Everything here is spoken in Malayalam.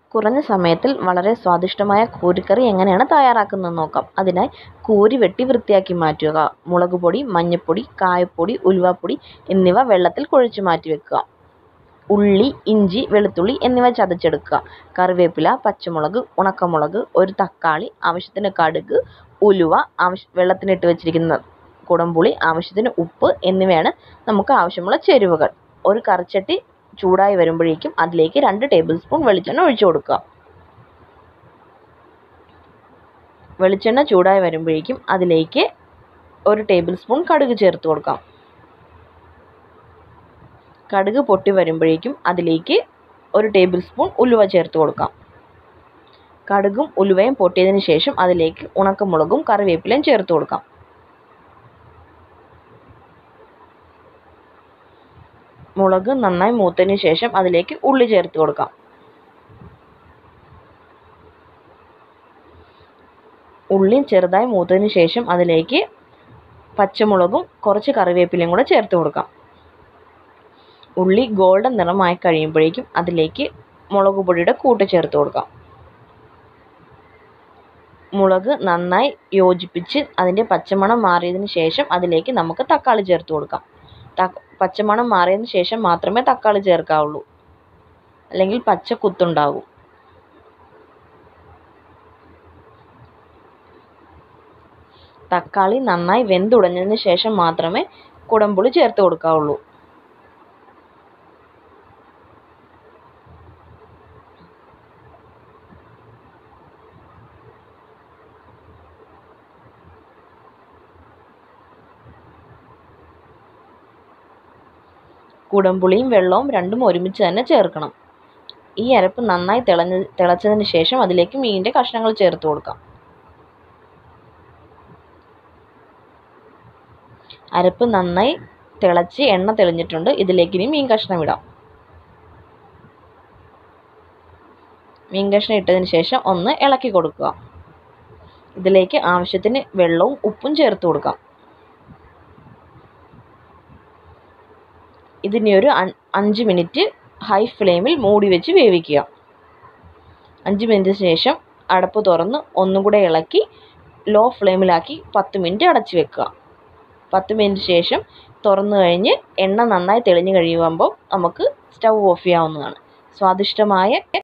കുറഞ്ഞ സമയത്തിൽ വളരെ സ്വാദിഷ്ടമായ കോരിക്കറി എങ്ങനെയാണ് തയ്യാറാക്കുന്നതെന്ന് നോക്കാം അതിനായി കോരി വെട്ടി വൃത്തിയാക്കി മാറ്റുക മുളക് പൊടി മഞ്ഞൾപ്പൊടി കായപ്പൊടി ഉലുവാപ്പൊടി എന്നിവ വെള്ളത്തിൽ കുഴച്ച് മാറ്റി വെക്കുക ഉള്ളി ഇഞ്ചി വെളുത്തുള്ളി എന്നിവ ചതച്ചെടുക്കുക കറിവേപ്പില പച്ചമുളക് ഉണക്കമുളക് ഒരു തക്കാളി ആവശ്യത്തിന് കടുക് ഉലുവ ആവശ്യ വെള്ളത്തിനിട്ട് വെച്ചിരിക്കുന്ന കുടംപുളി ആവശ്യത്തിന് ഉപ്പ് എന്നിവയാണ് നമുക്ക് ആവശ്യമുള്ള ചേരുവകൾ ഒരു കറിച്ചട്ടി ചൂടായി വരുമ്പോഴേക്കും അതിലേക്ക് രണ്ട് ടേബിൾ സ്പൂൺ വെളിച്ചെണ്ണ ഒഴിച്ചു കൊടുക്കുക വെളിച്ചെണ്ണ ചൂടായി വരുമ്പോഴേക്കും അതിലേക്ക് ഒരു ടേബിൾ സ്പൂൺ കടുക് ചേർത്ത് കൊടുക്കാം കടുക് പൊട്ടി വരുമ്പോഴേക്കും അതിലേക്ക് ഒരു ടേബിൾ സ്പൂൺ ഉലുവ ചേർത്ത് കൊടുക്കാം കടുകും ഉലുവയും പൊട്ടിയതിന് ശേഷം അതിലേക്ക് ഉണക്കമുളകും കറിവേപ്പിലയും ചേർത്ത് കൊടുക്കാം മുളക് നന്നായി മൂത്തതിന് ശേഷം അതിലേക്ക് ഉള്ളി ചേർത്ത് കൊടുക്കാം ഉള്ളി ചെറുതായി മൂത്തതിന് ശേഷം അതിലേക്ക് പച്ചമുളകും കുറച്ച് കറിവേപ്പിലയും കൂടെ ചേർത്ത് കൊടുക്കാം ഉള്ളി ഗോൾഡൻ നിറമായി കഴിയുമ്പോഴേക്കും അതിലേക്ക് മുളക് പൊടിയുടെ കൂട്ട് ചേർത്ത് കൊടുക്കാം മുളക് നന്നായി യോജിപ്പിച്ച് അതിൻ്റെ പച്ചമണം മാറിയതിന് ശേഷം അതിലേക്ക് നമുക്ക് തക്കാളി ചേർത്ത് കൊടുക്കാം പച്ചമണം മാറിയതിന് ശേഷം മാത്രമേ തക്കാളി ചേർക്കാവുള്ളൂ അല്ലെങ്കിൽ പച്ച കുത്തുണ്ടാകും തക്കാളി നന്നായി വെന്തുടഞ്ഞതിന് ശേഷം മാത്രമേ കുടംപുളി ചേർത്ത് കൊടുക്കാവുള്ളൂ കുടംപുളിയും വെള്ളവും രണ്ടും ഒരുമിച്ച് തന്നെ ചേർക്കണം ഈ അരപ്പ് നന്നായി തിളഞ്ഞ് തിളച്ചതിന് ശേഷം അതിലേക്ക് മീനിൻ്റെ കഷ്ണങ്ങൾ ചേർത്ത് കൊടുക്കാം അരപ്പ് നന്നായി തിളച്ച് എണ്ണ തെളിഞ്ഞിട്ടുണ്ട് ഇതിലേക്ക് ഇനി മീൻ കഷ്ണം ഇടാം മീൻ കഷ്ണം ഇട്ടതിന് ശേഷം ഒന്ന് ഇളക്കി കൊടുക്കുക ഇതിലേക്ക് ആവശ്യത്തിന് വെള്ളവും ഉപ്പും ചേർത്ത് കൊടുക്കാം ഇതിനെ ഒരു അഞ്ച് മിനിറ്റ് ഹൈ ഫ്ലെയിമിൽ മൂടി വെച്ച് വേവിക്കുക അഞ്ച് മിനിറ്റിന് ശേഷം അടപ്പ് തുറന്ന് ഒന്നും കൂടെ ഇളക്കി ലോ ഫ്ലെയിമിലാക്കി പത്ത് മിനിറ്റ് അടച്ച് വെക്കുക പത്ത് മിനിറ്റ് ശേഷം തുറന്നു കഴിഞ്ഞ് എണ്ണ നന്നായി തെളിഞ്ഞു കഴിയുമ്പോൾ നമുക്ക് സ്റ്റൗ ഓഫ് ചെയ്യാവുന്നതാണ് സ്വാദിഷ്ടമായ